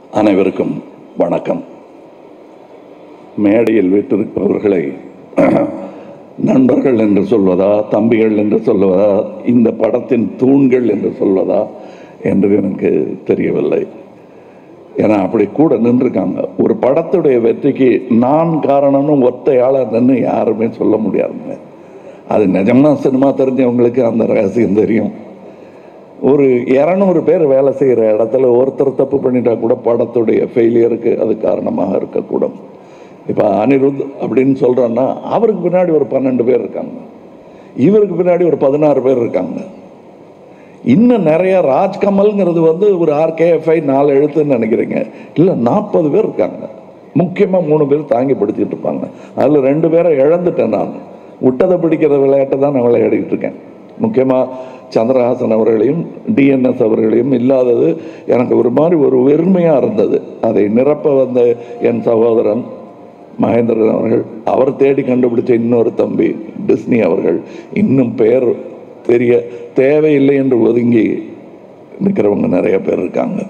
அனைவருக்கும் வணக்கம் மேடையில் வீட்டிருப்பவர்களை நண்பர்கள் என்று சொல்வதா தம்பிகள் என்று சொல்வதா இந்த படத்தின் தூண்கள் என்று சொல்வதா என்று எனக்கு தெரியவில்லை ஏன்னா அப்படி கூட நின்றுருக்காங்க ஒரு படத்துடைய வெற்றிக்கு நான் காரணம்னு ஒத்தையாளர் நின்று யாருமே சொல்ல முடியாதுங்க அது நிஜமா சினிமா தெரிஞ்சவங்களுக்கு அந்த ரகசியம் தெரியும் ஒரு இரநூறு பேர் வேலை செய்கிற இடத்துல ஒருத்தர் தப்பு பண்ணிட்டா கூட படத்துடைய ஃபெயிலியருக்கு அது காரணமாக இருக்கக்கூடும் இப்போ அனிருத் அப்படின்னு சொல்கிறோன்னா அவருக்கு பின்னாடி ஒரு பன்னெண்டு பேர் இருக்காங்க இவருக்கு பின்னாடி ஒரு பதினாறு பேர் இருக்காங்க இன்னும் நிறைய ராஜ்கமல்ங்கிறது வந்து ஒரு ஆர்கேஎஃப்ஐ நாலு எழுத்துன்னு நினைக்கிறீங்க இல்லை நாற்பது பேர் இருக்காங்க முக்கியமாக மூணு பேர் தாங்கி பிடிச்சிட்டு இருப்பாங்க அதில் ரெண்டு பேரை இழந்துட்டேன் நான் விட்டதை பிடிக்கிற விளையாட்டை தான் நான் விளையாடிட்டு இருக்கேன் முக்கியமாக சந்திரஹாசன் அவர்களையும் டிஎன்எஸ் அவர்களையும் இல்லாதது எனக்கு ஒரு மாதிரி ஒரு வெறுமையாக இருந்தது அதை நிரப்ப வந்த என் சகோதரன் மகேந்திரன் அவர்கள் அவர் தேடி கண்டுபிடிச்ச இன்னொரு தம்பி டிஸ்னி அவர்கள் இன்னும் பெயர் தெரிய தேவையில்லை என்று ஒதுங்கி நிற்கிறவங்க நிறைய பேர் இருக்காங்க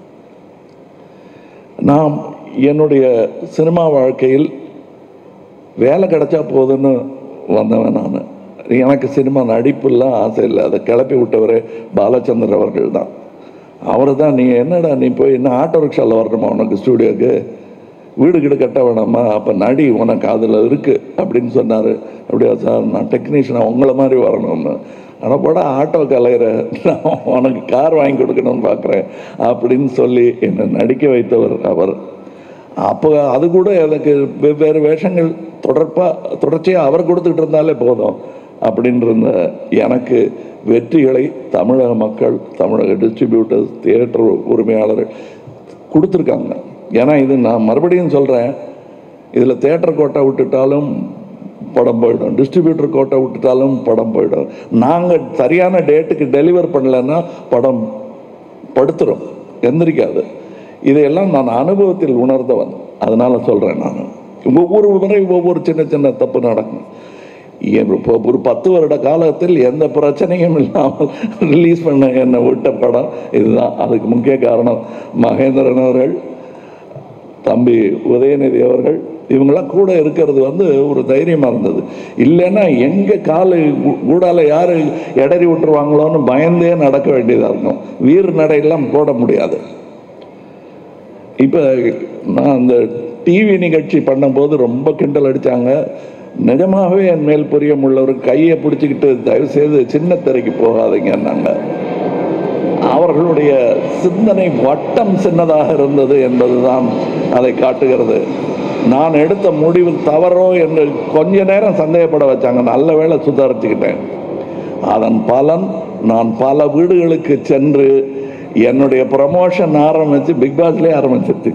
நாம் என்னுடைய சினிமா வாழ்க்கையில் வேலை கிடைச்சா போதுன்னு வந்தவன் நான் எனக்கு சினிமா நடிப்புலாம் ஆசை இல்லை அதை கிளப்பி விட்டவரே பாலச்சந்தர் அவர்கள் தான் அவர் தான் நீ என்னடா நீ போய் என்ன ஆட்டோ ரிக்ஷாவில் வரணுமா உனக்கு ஸ்டூடியோக்கு வீடு கீடு கட்ட வேணாமா அப்போ நடி உனக்கு அதில் இருக்குது அப்படின்னு சொன்னார் அப்படியா சார் நான் டெக்னீஷியனாக உங்களை மாதிரி வரணும்னு ஆனால் போட ஆட்டோ கலையிற நான் உனக்கு கார் வாங்கி கொடுக்கணும்னு பார்க்குறேன் அப்படின்னு சொல்லி என்னை நடிக்க வைத்தவர் அவர் அப்போ அது கூட எனக்கு வெவ்வேறு வேஷங்கள் தொடர்பாக தொடர்ச்சியாக அவர் கொடுத்துக்கிட்டு இருந்தாலே போதும் அப்படின்னு இருந்த எனக்கு வெற்றிகளை தமிழக மக்கள் தமிழக டிஸ்ட்ரிபியூட்டர்ஸ் தியேட்டர் உரிமையாளர்கள் கொடுத்துருக்காங்க ஏன்னா இது நான் மறுபடியும் சொல்கிறேன் இதில் தேட்டர் கோட்டை விட்டுட்டாலும் படம் போயிடும் டிஸ்ட்ரிபியூட்டர் கோட்டை விட்டுட்டாலும் படம் போயிடும் நாங்கள் சரியான டேட்டுக்கு டெலிவர் பண்ணலைன்னா படம் படுத்துரும் எந்திரிக்காது இதையெல்லாம் நான் அனுபவத்தில் உணர்ந்தவன் அதனால சொல்கிறேன் நான் ஒவ்வொரு முறை ஒவ்வொரு சின்ன சின்ன தப்பு நடக்கும் இப்போ ஒரு பத்து வருட காலத்தில் எந்த பிரச்சனையும் இல்லாமல் ரிலீஸ் பண்ண என்னை விட்ட படம் இதுதான் அதுக்கு முக்கிய காரணம் மகேந்திரன் அவர்கள் தம்பி உதயநிதி அவர்கள் இவங்கெல்லாம் கூட இருக்கிறது வந்து ஒரு தைரியமாக இருந்தது இல்லைன்னா எங்கே காலு கூடால யார் இடறி விட்டுருவாங்களோன்னு பயந்தே நடக்க வேண்டியதாக இருக்கும் வீர் நடையெல்லாம் போட முடியாது இப்போ நான் அந்த டிவி நிகழ்ச்சி பண்ணும்போது ரொம்ப கிண்டல் அடித்தாங்க நிஜமாகவே என் மேல் புரியம் உள்ளவர் கையை பிடிச்சிக்கிட்டு தயவுசெய்து சின்ன திரைக்கு போகாதீங்கன்னாங்க அவர்களுடைய சிந்தனை வட்டம் சின்னதாக இருந்தது என்பதுதான் அதை காட்டுகிறது நான் எடுத்த முடிவு தவறோ என்று கொஞ்ச நேரம் சந்தேகப்பட வச்சாங்க நல்ல வேளை சுதாரிச்சுக்கிட்டேன் அதன் பலன் நான் பல வீடுகளுக்கு சென்று என்னுடைய ப்ரமோஷன் ஆரம்பித்து பிக் பாஸ்லேயே ஆரம்பிச்சிருச்சு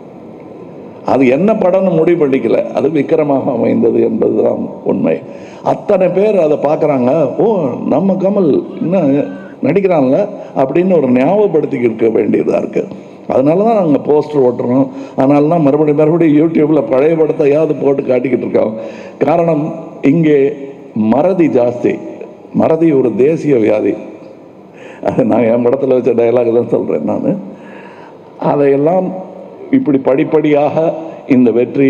அது என்ன படம்னு முடிவு பண்ணிக்கல அது விக்கிரமாக அமைந்தது என்பதுதான் உண்மை அத்தனை பேர் அதை பார்க்குறாங்க ஓ நம்ம கமல் இன்னும் நடிக்கிறான்ல அப்படின்னு ஒரு ஞாபகப்படுத்திக்கிட்டு இருக்க வேண்டியதாக இருக்குது அதனால தான் நாங்கள் போஸ்டர் ஓட்டுறோம் அதனால தான் மறுபடியும் மறுபடியும் யூடியூப்பில் பழைய படத்தையாவது போட்டு காட்டிக்கிட்டு இருக்கோம் காரணம் இங்கே மறதி ஜாஸ்தி மறதி ஒரு தேசிய வியாதி அது நான் என் படத்தில் வச்ச டைலாக் தான் சொல்கிறேன் நான் அதையெல்லாம் இப்படி படிப்படியாக இந்த வெற்றி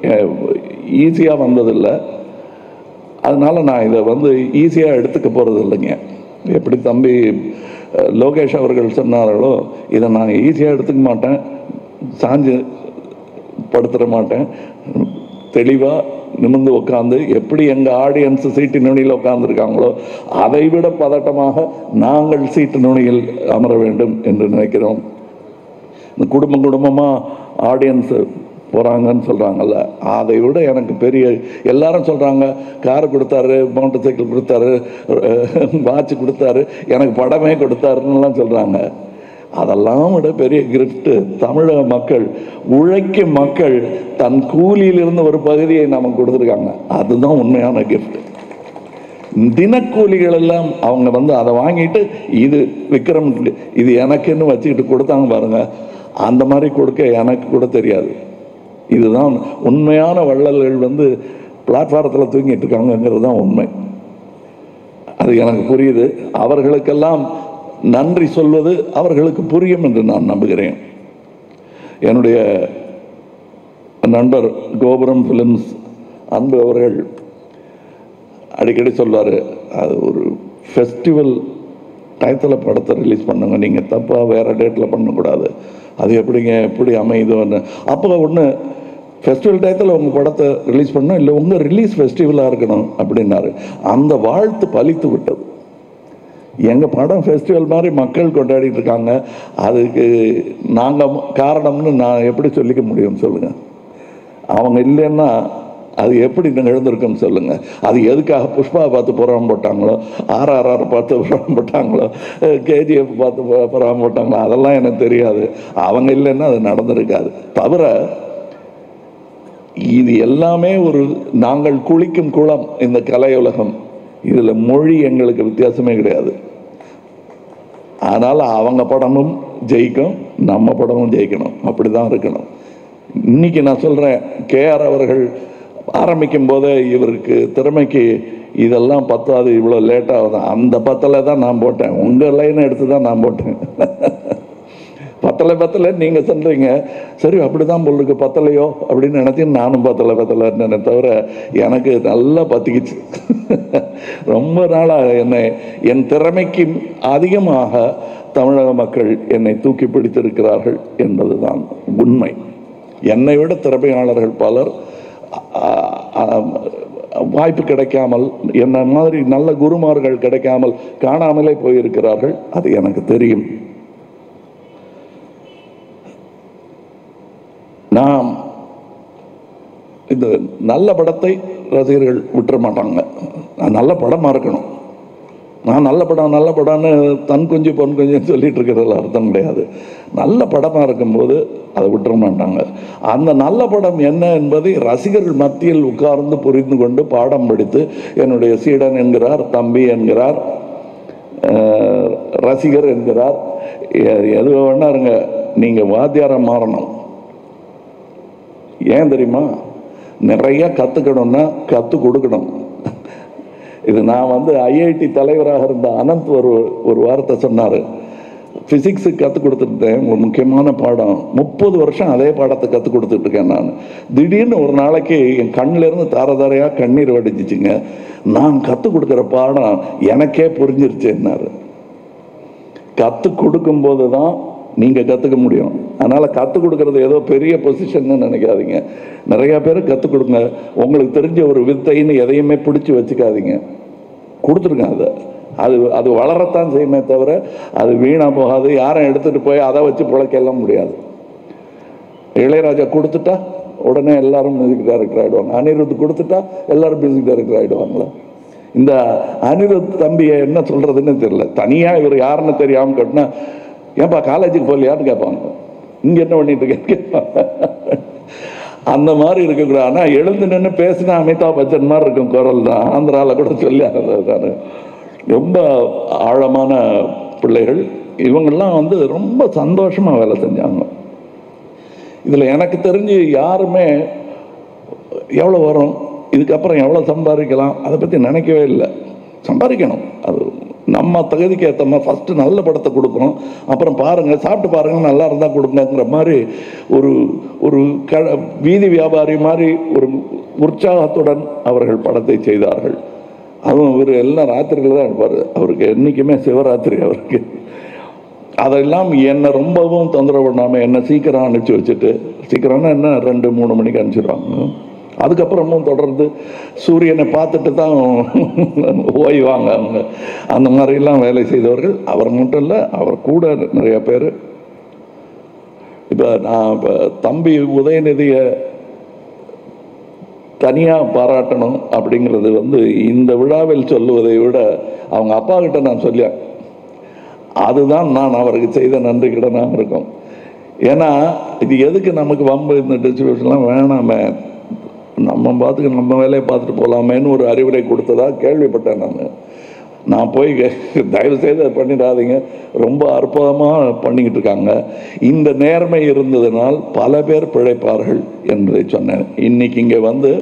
ஈஸியாக வந்ததில்லை அதனால் நான் இதை வந்து ஈஸியாக எடுத்துக்க போகிறது இல்லைங்க எப்படி தம்பி லோகேஷ் அவர்கள் சொன்னார்களோ இதை நான் ஈஸியாக எடுத்துக்க மாட்டேன் சாஞ்சு படுத்துட மாட்டேன் தெளிவாக நிமிர்ந்து உட்காந்து எப்படி எங்கள் ஆடியன்ஸ் சீட்டு நுனியில் உட்காந்துருக்காங்களோ அதை விட பதட்டமாக நாங்கள் சீட்டு நுனியில் அமர வேண்டும் என்று நினைக்கிறோம் இந்த குடும்பம் குடும்பமாக ஆடியன்ஸு போகிறாங்கன்னு சொல்கிறாங்கல்ல அதை விட எனக்கு பெரிய எல்லாரும் சொல்கிறாங்க கார் கொடுத்தாரு மோட்டர் சைக்கிள் கொடுத்தாரு வாட்ச் கொடுத்தாரு எனக்கு படமே கொடுத்தாருன்னுலாம் சொல்கிறாங்க அதெல்லாம் விட பெரிய கிஃப்ட்டு தமிழக மக்கள் உழைக்கும் மக்கள் தன் கூலியிலிருந்து ஒரு பகுதியை நமக்கு கொடுத்துருக்காங்க அதுதான் உண்மையான கிஃப்ட் தினக்கூலிகள் எல்லாம் அவங்க வந்து அதை வாங்கிட்டு இது விக்ரம் இது எனக்குன்னு வச்சுக்கிட்டு கொடுத்தாங்க பாருங்க அந்த மாதிரி கொடுக்க எனக்கு கூட தெரியாது இதுதான் உண்மையான வள்ளல்கள் வந்து பிளாட்ஃபாரத்தில் தூங்கிட்டு இருக்காங்கங்கிறது தான் உண்மை அது எனக்கு புரியுது அவர்களுக்கெல்லாம் நன்றி சொல்வது அவர்களுக்கு புரியும் என்று நான் நம்புகிறேன் என்னுடைய நண்பர் கோபுரம் ஃபிலிம்ஸ் அன்பு அவர்கள் அடிக்கடி சொல்வார் அது ஒரு ஃபெஸ்டிவல் டயத்தில் படத்தை ரிலீஸ் பண்ணுங்க நீங்கள் தப்பாக வேறு டேட்டில் பண்ணக்கூடாது அது எப்படிங்க எப்படி அமையுதோன்னு அப்போ ஒன்று ஃபெஸ்டிவல் டயத்தில் உங்கள் படத்தை ரிலீஸ் பண்ணணும் இல்லை உங்கள் ரிலீஸ் ஃபெஸ்டிவலாக இருக்கணும் அப்படின்னாரு அந்த வாழ்த்து பலித்து விட்டது எங்கள் படம் ஃபெஸ்டிவல் மாதிரி மக்கள் கொண்டாடிட்டு இருக்காங்க அதுக்கு நாங்கள் காரணம்னு நான் எப்படி சொல்லிக்க முடியும் சொல்லுங்கள் அவங்க இல்லைன்னா அது எப்படி நிகழ்ந்திருக்குன்னு சொல்லுங்க அது எதுக்காக புஷ்பா பார்த்து புறாம போட்டாங்களோ ஆர்ஆர்ஆர் பார்த்து புறாம போட்டாங்களோ கேஜிஎஃப் பார்த்து பு- புறாம போட்டாங்களோ அதெல்லாம் எனக்கு தெரியாது அவங்க இல்லைன்னா அது நடந்திருக்காது தவிர இது எல்லாமே ஒரு நாங்கள் குளிக்கும் குளம் இந்த கலையுலகம் இதில் மொழி எங்களுக்கு வித்தியாசமே கிடையாது அதனால் அவங்க படமும் ஜெயிக்கும் நம்ம படமும் ஜெயிக்கணும் அப்படி தான் இருக்கணும் இன்னைக்கு நான் சொல்கிறேன் கேஆர் அவர்கள் ஆரம்பிக்கும் போதே இவருக்கு திறமைக்கு இதெல்லாம் பத்தாது இவ்வளோ லேட்டாக அந்த பத்தில் தான் நான் போட்டேன் உங்கள் லைனை எடுத்து தான் நான் போட்டேன் பத்தலை பத்தலை நீங்கள் சொல்கிறீங்க சரி அப்படி தான் பொருளுக்கு பத்தலையோ அப்படின்னு நினச்சி நானும் பத்தலை பத்தலைன்னு தவிர எனக்கு நல்லா பத்திக்கிச்சு ரொம்ப நாளாக என்னை என் திறமைக்கு அதிகமாக தமிழக மக்கள் என்னை தூக்கி பிடித்திருக்கிறார்கள் என்பதுதான் உண்மை என்னை விட திறமையாளர்கள் பலர் ஆ, ஆ, வாய்ப்பு கிடைக்காமல் என்ன மாதிரி நல்ல குருமார்கள் கிடைக்காமல் காணாமலே போயிருக்கிறார்கள் அது எனக்கு தெரியும் நாம் இந்த நல்ல படத்தை ரசிகர்கள் விட்டுற மாட்டாங்க நான் நல்ல படமாக இருக்கணும் நான் நல்ல படம் நல்ல படம்னு தன் குஞ்சு பொன் குஞ்சுன்னு சொல்லிட்டு இருக்கிறதுல அர்த்தம் கிடையாது நல்ல படமாக இருக்கும்போது அதை விட்டுற மாட்டாங்க அந்த நல்ல படம் என்ன என்பதை ரசிகர்கள் மத்தியில் உட்கார்ந்து புரிந்து கொண்டு பாடம் படித்து என்னுடைய சீடன் என்கிறார் தம்பி என்கிறார் அஹ், ரசிகர் என்கிறார் எ- எது வேணா இருங்க நீங்கள் வாத்தியாரம் மாறணும் ஏன் தெரியுமா நிறைய கற்றுக்கணும்னா கற்றுக் கொடுக்கணும் இது நான் வந்து ஐஐடி தலைவராக இருந்த அனந்த் ஒரு ஒரு வார்த்தை சொன்னார் ஃபிசிக்ஸுக்கு கற்றுக் கொடுத்துருந்தேன் ஒரு முக்கியமான பாடம் முப்பது வருஷம் அதே பாடத்தை கற்றுக் கொடுத்துட்டு இருக்கேன் நான் திடீர்னு ஒரு நாளைக்கு என் கண்ணுல இருந்து தார தாரையாக கண்ணீர் வடிஞ்சிச்சுங்க நான் கற்றுக் கொடுக்குற பாடம் எனக்கே புரிஞ்சிருச்சுன்னாரு கற்றுக் கொடுக்கும்போது தான் நீங்கள் கற்றுக்க முடியும் அதனால் கற்றுக் கொடுக்கறது ஏதோ பெரிய பொசிஷன்னு நினைக்காதீங்க நிறையா பேர் கற்றுக் கொடுங்க உங்களுக்கு தெரிஞ்ச ஒரு வித்தைன்னு எதையுமே பிடிச்சி வச்சுக்காதீங்க கொடுத்துருங்க அதை அது அது வளரத்தான் செய்யுமே தவிர அது வீணாக போகாது யாரும் எடுத்துகிட்டு போய் அதை வச்சு பிழைக்கலாம் முடியாது இளையராஜா கொடுத்துட்டா உடனே எல்லாரும் மியூசிக் டைரக்டர் ஆகிடுவாங்க அனிருத் கொடுத்துட்டா எல்லாரும் மியூசிக் டைரக்டர் ஆகிடுவாங்களா இந்த அனிருத் தம்பியை என்ன சொல்றதுன்னு தெரியல தனியாக இவர் யாருன்னு தெரியாமல் கட்டினா ஏன்பா காலேஜுக்கு போகலையான்னு கேட்பாங்க இங்கே என்ன பண்ணிட்டு இருக்கேன்னு கேட்பாங்க அந்த மாதிரி இருக்கக்கூடாது ஆனால் எழுந்து நின்று பேசினா அமிதாப் பச்சன் மாதிரி இருக்கும் குரல் தான் ஆந்திராவில் கூட சொல்லி நான் ரொம்ப ஆழமான பிள்ளைகள் இவங்கெல்லாம் வந்து ரொம்ப சந்தோஷமாக வேலை செஞ்சாங்க இதில் எனக்கு தெரிஞ்சு யாருமே எவ்வளோ வரும் இதுக்கப்புறம் எவ்வளோ சம்பாதிக்கலாம் அதை பற்றி நினைக்கவே இல்லை சம்பாதிக்கணும் அது நம்ம தகுதிக்கு ஏற்ற மாதிரி ஃபஸ்ட்டு நல்ல படத்தை கொடுக்கணும் அப்புறம் பாருங்கள் சாப்பிட்டு பாருங்கள் நல்லா இருந்தால் கொடுங்கங்கிற மாதிரி ஒரு ஒரு க வீதி வியாபாரி மாதிரி ஒரு உற்சாகத்துடன் அவர்கள் படத்தை செய்தார்கள் அதுவும் இவர் எல்லாம் ராத்திரியில் தான் எடுப்பார் அவருக்கு என்றைக்குமே சிவராத்திரி அவருக்கு அதெல்லாம் என்னை ரொம்பவும் தொந்தரவு பண்ணாமல் என்னை சீக்கிரம் அனுப்பிச்சி வச்சுட்டு சீக்கிரம்னா என்ன ரெண்டு மூணு மணிக்கு அனுப்பிச்சிடுவாங்க அதுக்கப்புறமும் தொடர்ந்து சூரியனை பார்த்துட்டு தான் ஓய்வாங்க அவங்க அந்த மாதிரிலாம் வேலை செய்தவர்கள் அவர் மட்டும் இல்லை அவர் கூட நிறைய பேர் இப்போ நான் இப்போ தம்பி உதயநிதியை தனியாக பாராட்டணும் அப்படிங்கிறது வந்து இந்த விழாவில் சொல்லுவதை விட அவங்க அப்பா கிட்ட நான் சொல்லியேன் அதுதான் நான் அவருக்கு செய்த நன்றி கடனாக இருக்கும் ஏன்னா இது எதுக்கு நமக்கு வம்பு இந்த டிஸ்ட்ரிபியூஷன்லாம் வேணாமே நம்ம பார்த்துக்க நம்ம வேலையை பார்த்துட்டு போகலாமேன்னு ஒரு அறிவுரை கொடுத்ததா கேள்விப்பட்டேன் நான் நான் போய் கே- தயவு செய்து அதை பண்ணிடாதீங்க ரொம்ப அற்புதமாக பண்ணிக்கிட்டு இருக்காங்க இந்த நேர்மை இருந்ததுனால் பல பேர் பிழைப்பார்கள் என்பதை சொன்னேன் இன்னைக்கு இங்கே வந்து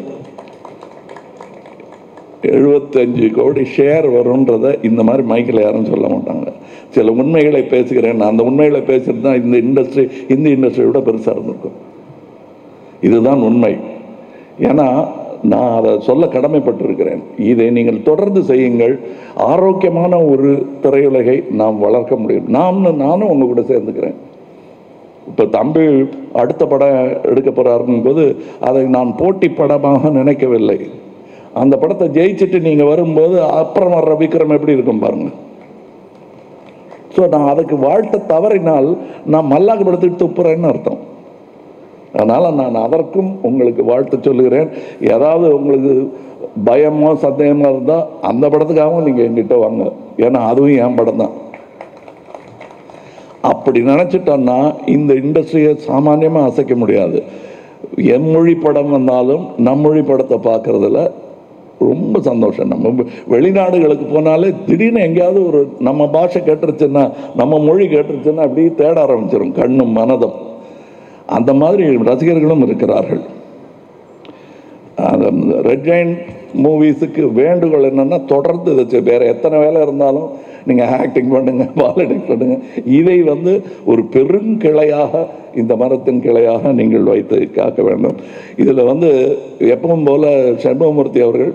எழுபத்தஞ்சு கோடி ஷேர் வரும்ன்றத இந்த மாதிரி மைக்கில் யாரும் சொல்ல மாட்டாங்க சில உண்மைகளை பேசுகிறேன் அந்த உண்மைகளை பேசுறது தான் இந்த இண்டஸ்ட்ரி இந்த இண்டஸ்ட்ரியோட பெருசாக இருந்திருக்கும் இதுதான் உண்மை ஏன்னா நான் அதை சொல்ல கடமைப்பட்டிருக்கிறேன் இதை நீங்கள் தொடர்ந்து செய்யுங்கள் ஆரோக்கியமான ஒரு திரையுலகை நாம் வளர்க்க முடியும் நாம்னு நானும் உங்க கூட சேர்ந்துக்கிறேன் இப்போ தம்பி அடுத்த படம் எடுக்க போறாருங்கும் போது அதை நான் போட்டி படமாக நினைக்கவில்லை அந்த படத்தை ஜெயிச்சுட்டு நீங்க வரும்போது அப்புறம் வர்ற விக்ரம் எப்படி இருக்கும் பாருங்க ஸோ நான் அதுக்கு வாழ்த்த தவறினால் நான் மல்லாக்கு படத்துக்கு துப்புறேன்னு அர்த்தம் அதனால நான் அதற்கும் உங்களுக்கு வாழ்த்து சொல்லுகிறேன் ஏதாவது உங்களுக்கு பயமோ சந்தேகமோ இருந்தால் அந்த படத்துக்காகவும் நீங்கள் என்கிட்ட வாங்க ஏன்னா அதுவும் என் படம் தான் அப்படி நினச்சிட்டோன்னா இந்த இண்டஸ்ட்ரியை சாமானியமாக அசைக்க முடியாது எம்மொழி படம் வந்தாலும் நம்மொழி படத்தை பார்க்கறதுல ரொம்ப சந்தோஷம் நம்ம வெ- வெளிநாடுகளுக்கு போனாலே திடீர்னு எங்கேயாவது ஒரு நம்ம பாஷை கேட்டுருச்சுன்னா நம்ம மொழி கேட்டுருச்சுன்னா அப்படியே தேட ஆரம்பிச்சிடும் கண்ணும் மனதும் அந்த மாதிரி ரசிகர்களும் இருக்கிறார்கள் அந்த ரெட் ஜெயின் மூவிஸுக்கு வேண்டுகோள் என்னன்னா தொடர்ந்து இதை செய்- வேற எத்தனை வேலை இருந்தாலும் நீங்க ஆக்டிங் பண்ணுங்க பாலிடிக் பண்ணுங்க இதை வந்து ஒரு பெருங்கிளையாக இந்த மரத்தின் கிளையாக நீங்கள் வைத்து காக்க வேண்டும் இதுல வந்து எப்பவும் போல சண்முகமூர்த்தி அவர்கள்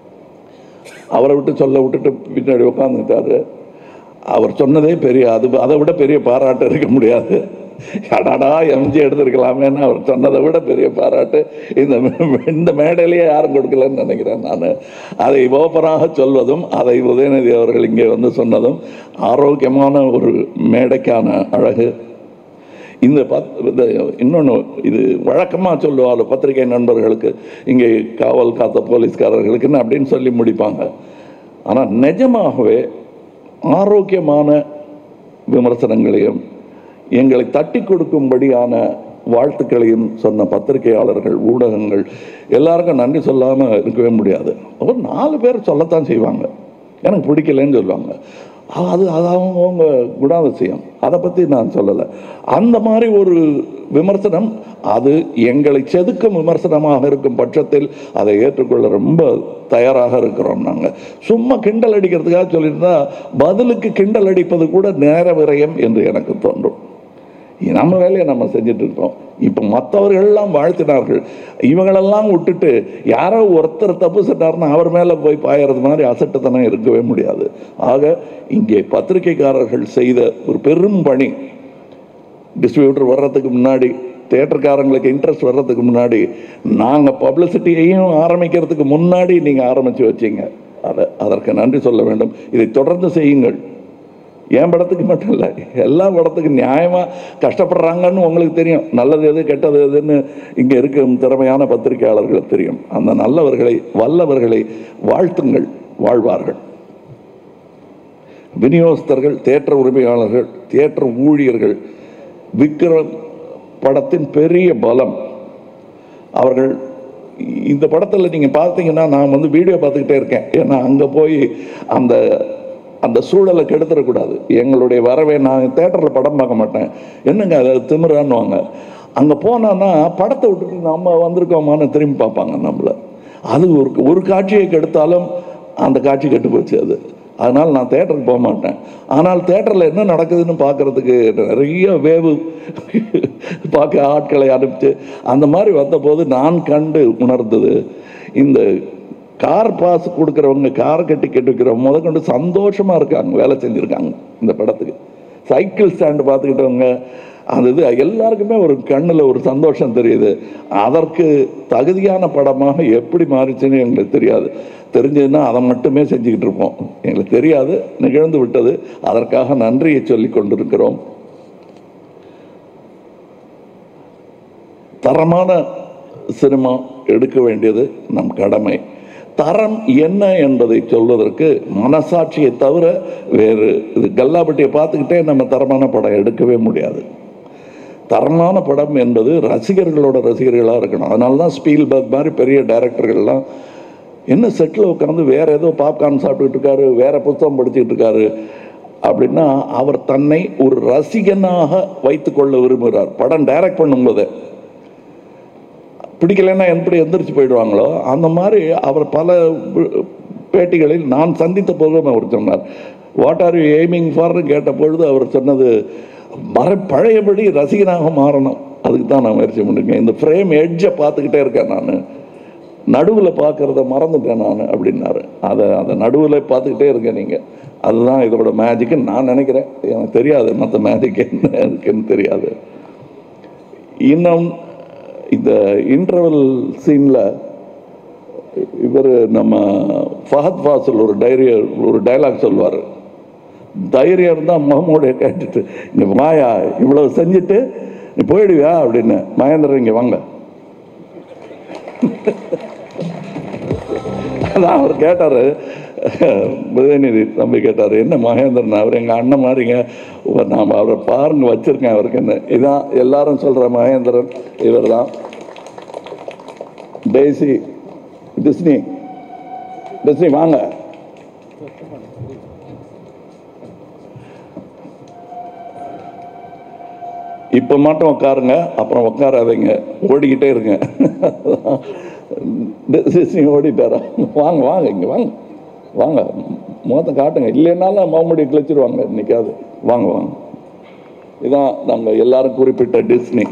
அவரை விட்டு சொல்ல விட்டுட்டு பின்னாடி உட்காந்துட்டாரு அவர் சொன்னதே பெரிய அது அதை விட பெரிய பாராட்டு இருக்க முடியாது அடாடா எம்ஜி எடுத்திருக்கலாமேன்னு அவர் சொன்னதை விட பெரிய பாராட்டு இந்த மே- இந்த மேடையிலேயே யாரும் கொடுக்கலன்னு நினைக்கிறேன் நான் அதை ஓப்பனாக சொல்வதும் அதை உதயநிதி அவர்கள் இங்கே வந்து சொன்னதும் ஆரோக்கியமான ஒரு மேடைக்கான அழகு இந்த பத் இந்த இன்னொன்று இது வழக்கமாக சொல்லுவாள் பத்திரிகை நண்பர்களுக்கு இங்கே காவல் காத்த போலீஸ்காரர்களுக்குன்னு அப்படின்னு சொல்லி முடிப்பாங்க ஆனால் நிஜமாகவே ஆரோக்கியமான விமர்சனங்களையும் எங்களை தட்டி கொடுக்கும்படியான வாழ்த்துக்களையும் சொன்ன பத்திரிகையாளர்கள் ஊடகங்கள் எல்லாருக்கும் நன்றி சொல்லாமல் இருக்கவே முடியாது ஒரு நாலு பேர் சொல்லத்தான் செய்வாங்க எனக்கு பிடிக்கலன்னு சொல்லுவாங்க அது அது அவங்கவுங்க குணாதிசயம் அதை பற்றி நான் சொல்லலை அந்த மாதிரி ஒரு விமர்சனம் அது எங்களை செதுக்கும் விமர்சனமாக இருக்கும் பட்சத்தில் அதை ஏற்றுக்கொள்ள ரொம்ப தயாராக இருக்கிறோம் நாங்கள் சும்மா கிண்டல் அடிக்கிறதுக்காக சொல்லியிருந்தா பதிலுக்கு கிண்டல் அடிப்பது கூட நேர விரயம் என்று எனக்கு தோன்றும் நம்ம வேலையை நம்ம செஞ்சுட்டு இருக்கோம் இப்போ மற்றவர்கள்லாம் வாழ்த்தினார்கள் இவங்களெல்லாம் விட்டுட்டு யாரோ ஒருத்தர் தப்பு செஞ்சாருன்னா அவர் மேலே போய் பாயறது மாதிரி அசட்டுத்தனம் இருக்கவே முடியாது ஆக இங்கே பத்திரிகைக்காரர்கள் செய்த ஒரு பெரும் பணி டிஸ்ட்ரிபியூட்டர் வர்றதுக்கு முன்னாடி தேட்டருக்காரங்களுக்கு இன்ட்ரெஸ்ட் வர்றதுக்கு முன்னாடி நாங்கள் பப்ளிசிட்டியையும் ஆரம்பிக்கிறதுக்கு முன்னாடி நீங்கள் ஆரம்பித்து வச்சீங்க அதை அதற்கு நன்றி சொல்ல வேண்டும் இதை தொடர்ந்து செய்யுங்கள் என் படத்துக்கு மட்டும் இல்லை எல்லா படத்துக்கும் நியாயமாக கஷ்டப்படுறாங்கன்னு உங்களுக்கு தெரியும் நல்லது எது கெட்டது எதுன்னு இங்கே இருக்கும் திறமையான பத்திரிகையாளர்களுக்கு தெரியும் அந்த நல்லவர்களை வல்லவர்களை வாழ்த்துங்கள் வாழ்வார்கள் விநியோகஸ்தர்கள் தேட்டர் உரிமையாளர்கள் தியேட்டர் ஊழியர்கள் விக்ரம் படத்தின் பெரிய பலம் அவர்கள் இந்த படத்தில் நீங்கள் பார்த்தீங்கன்னா நான் வந்து வீடியோ பார்த்துக்கிட்டே இருக்கேன் ஏன்னா அங்கே போய் அந்த அந்த சூழலை கெடுத்துடக்கூடாது எங்களுடைய வரவை நான் தேட்டரில் படம் பார்க்க மாட்டேன் என்னங்க அதை திமிரான்னுவாங்க அங்கே போனான்னா படத்தை விட்டுட்டு நம்ம வந்திருக்கோமான்னு திரும்பி பார்ப்பாங்க நம்மளை அது ஒரு ஒரு காட்சியை கெடுத்தாலும் அந்த காட்சி கெட்டு போச்சு அது அதனால் நான் தேட்டருக்கு போக மாட்டேன் ஆனால் தேட்டரில் என்ன நடக்குதுன்னு பார்க்கறதுக்கு நிறைய வேவு பார்க்க ஆட்களை அனுப்பிச்சு அந்த மாதிரி வந்தபோது நான் கண்டு உணர்ந்தது இந்த கார் பாஸ் கொடுக்குறவங்க கார் கட்டி கட்டிக்கிறவங்க முத கொண்டு சந்தோஷமாக இருக்காங்க வேலை செஞ்சுருக்காங்க இந்த படத்துக்கு சைக்கிள் ஸ்டாண்டு பார்த்துக்கிட்டவங்க அந்த இது எல்லாருக்குமே ஒரு கண்ணில் ஒரு சந்தோஷம் தெரியுது அதற்கு தகுதியான படமாக எப்படி மாறிச்சுன்னு எங்களுக்கு தெரியாது தெரிஞ்சதுன்னா அதை மட்டுமே செஞ்சுக்கிட்டு இருப்போம் எங்களுக்கு தெரியாது நிகழ்ந்து விட்டது அதற்காக நன்றியை சொல்லி கொண்டிருக்கிறோம் தரமான சினிமா எடுக்க வேண்டியது நம் கடமை தரம் என்ன என்பதை சொல்வதற்கு மனசாட்சியை தவிர வேறு இது கல்லாப்பட்டியை பார்த்துக்கிட்டே நம்ம தரமான படம் எடுக்கவே முடியாது தரமான படம் என்பது ரசிகர்களோட ரசிகர்களாக இருக்கணும் அதனால தான் ஸ்பீல்பர்க் மாதிரி பெரிய டைரக்டர்கள்லாம் என்ன செட்டில் உட்காந்து வேற ஏதோ பாப்கார்ன் சாப்பிட்டுட்டு இருக்காரு வேற புத்தகம் படிச்சுட்டு இருக்காரு அப்படின்னா அவர் தன்னை ஒரு ரசிகனாக வைத்துக்கொள்ள விரும்புகிறார் படம் டைரக்ட் பண்ணும்போது பிடிக்கலைன்னா எப்படி எந்திரிச்சு போயிடுவாங்களோ அந்த மாதிரி அவர் பல பேட்டிகளில் நான் சந்தித்த போதும் அவர் சொன்னார் வாட் ஆர் யூ எய்மிங் ஃபார்னு கேட்ட பொழுது அவர் சொன்னது மற பழையபடி ரசிகனாக மாறணும் அதுக்கு தான் நான் முயற்சி பண்ணிருக்கேன் இந்த ஃப்ரேம் எட்ஜை பார்த்துக்கிட்டே இருக்கேன் நான் நடுவில் பார்க்கறத மறந்துட்டேன் நான் அப்படின்னாரு அதை அதை நடுவில் பார்த்துக்கிட்டே இருக்கேன் நீங்கள் அதுதான் இதோட மேஜிக்குன்னு நான் நினைக்கிறேன் எனக்கு தெரியாது மற்ற மேஜிக் என்ன இருக்குன்னு தெரியாது இன்னும் இந்த இன்டர்வல் சீனில் இவர் நம்ம ஃபஹத் ஃபாசில் ஒரு டைரி ஒரு டைலாக் சொல்வார் தைரியம் இருந்தால் முகமூடைய கேட்டுட்டு இங்கே வாயா இவ்வளவு செஞ்சுட்டு நீ போயிடுவியா அப்படின்னு மகேந்திரன் இங்கே வாங்க அதான் அவர் கேட்டார் உதயநிதி தம்பி கேட்டார் என்ன மகேந்திரன் அவர் எங்கள் அண்ணன் மாதிரிங்க நான் அவரை பாருங்க வச்சிருக்கேன் அவருக்கு என்ன இதான் எல்லாரும் சொல்கிற மகேந்திரன் இவர் தான் டேசி டிஸ்னி டிஸ்னி வாங்க இப்போ மட்டும் உட்காருங்க அப்புறம் உட்காராதீங்க ஓடிக்கிட்டே இருங்க டிஸ்னி ஓடிட்டாரா வாங்க வாங்க இங்கே வாங்க வாங்க முகத்தை காட்டுங்க இல்லைன்னாலும் மாமுடி கிழிச்சிருவாங்க இன்னைக்காவது வாங்க வாங்க இதான் நாங்கள் எல்லாரும் குறிப்பிட்ட டிஸ்னி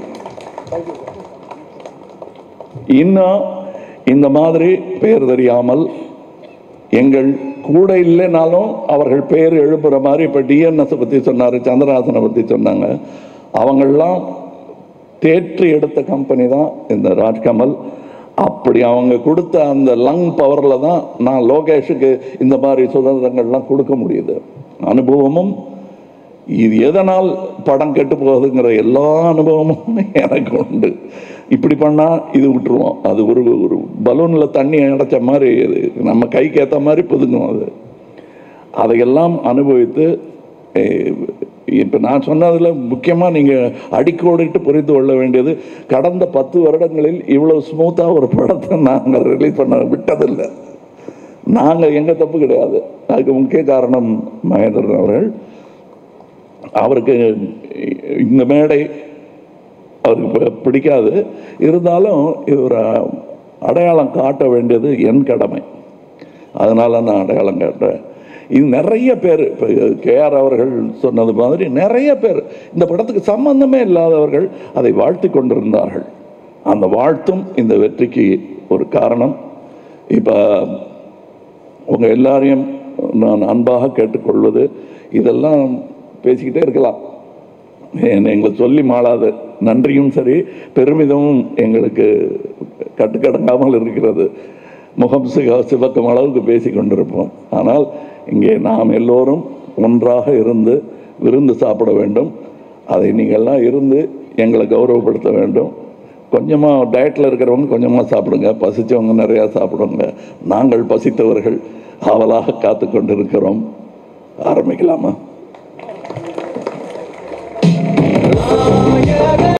இன்னும் இந்த மாதிரி பெயர் தெரியாமல் எங்கள் கூட இல்லைனாலும் அவர்கள் பெயர் எழுப்புற மாதிரி இப்போ டிஎன்எஸை பற்றி சொன்னார் சந்திரஹாசனை பற்றி சொன்னாங்க அவங்கெல்லாம் தேற்றி எடுத்த கம்பெனி தான் இந்த ராஜ்கமல் அப்படி அவங்க கொடுத்த அந்த லங் பவரில் தான் நான் லோகேஷுக்கு இந்த மாதிரி சுதந்திரங்கள்லாம் கொடுக்க முடியுது அனுபவமும் இது எதனால் படம் கெட்டு போகுதுங்கிற எல்லா அனுபவமும் எனக்கு உண்டு இப்படி பண்ணால் இது விட்டுருவோம் அது ஒரு ஒரு பலூனில் தண்ணி அடைச்ச மாதிரி இது நம்ம கைக்கு ஏற்ற மாதிரி புதுங்கும் அது அதையெல்லாம் அனுபவித்து இப்போ நான் சொன்னதில் முக்கியமாக நீங்கள் அடிக்கோடிட்டு புரிந்து கொள்ள வேண்டியது கடந்த பத்து வருடங்களில் இவ்வளோ ஸ்மூத்தாக ஒரு படத்தை நாங்கள் ரிலீஸ் பண்ண விட்டதில்லை நாங்கள் எங்கள் தப்பு கிடையாது அதுக்கு முக்கிய காரணம் மகேந்திரன் அவர்கள் அவருக்கு இந்த மேடை அவருக்கு பிடிக்காது இருந்தாலும் இவர் அடையாளம் காட்ட வேண்டியது என் கடமை அதனால நான் அடையாளம் காட்டுறேன் இது நிறைய பேர் இப்போ கேஆர் அவர்கள் சொன்னது மாதிரி நிறைய பேர் இந்த படத்துக்கு சம்பந்தமே இல்லாதவர்கள் அதை வாழ்த்தி கொண்டிருந்தார்கள் அந்த வாழ்த்தும் இந்த வெற்றிக்கு ஒரு காரணம் இப்போ உங்கள் எல்லாரையும் நான் அன்பாக கேட்டுக்கொள்வது இதெல்லாம் பேசிக்கிட்டே இருக்கலாம் எங்களை சொல்லி மாளாது நன்றியும் சரி பெருமிதமும் எங்களுக்கு கட்டுக்கடங்காமல் இருக்கிறது முகம் சிக சிவக்கும் அளவுக்கு பேசி கொண்டிருப்போம் ஆனால் இங்கே நாம் எல்லோரும் ஒன்றாக இருந்து விருந்து சாப்பிட வேண்டும் அதை நீங்கள்லாம் இருந்து எங்களை கௌரவப்படுத்த வேண்டும் கொஞ்சமாக டயட்டில் இருக்கிறவங்க கொஞ்சமாக சாப்பிடுங்க பசித்தவங்க நிறையா சாப்பிடுங்க நாங்கள் பசித்தவர்கள் ஆவலாக காத்து கொண்டிருக்கிறோம் ஆரம்பிக்கலாமா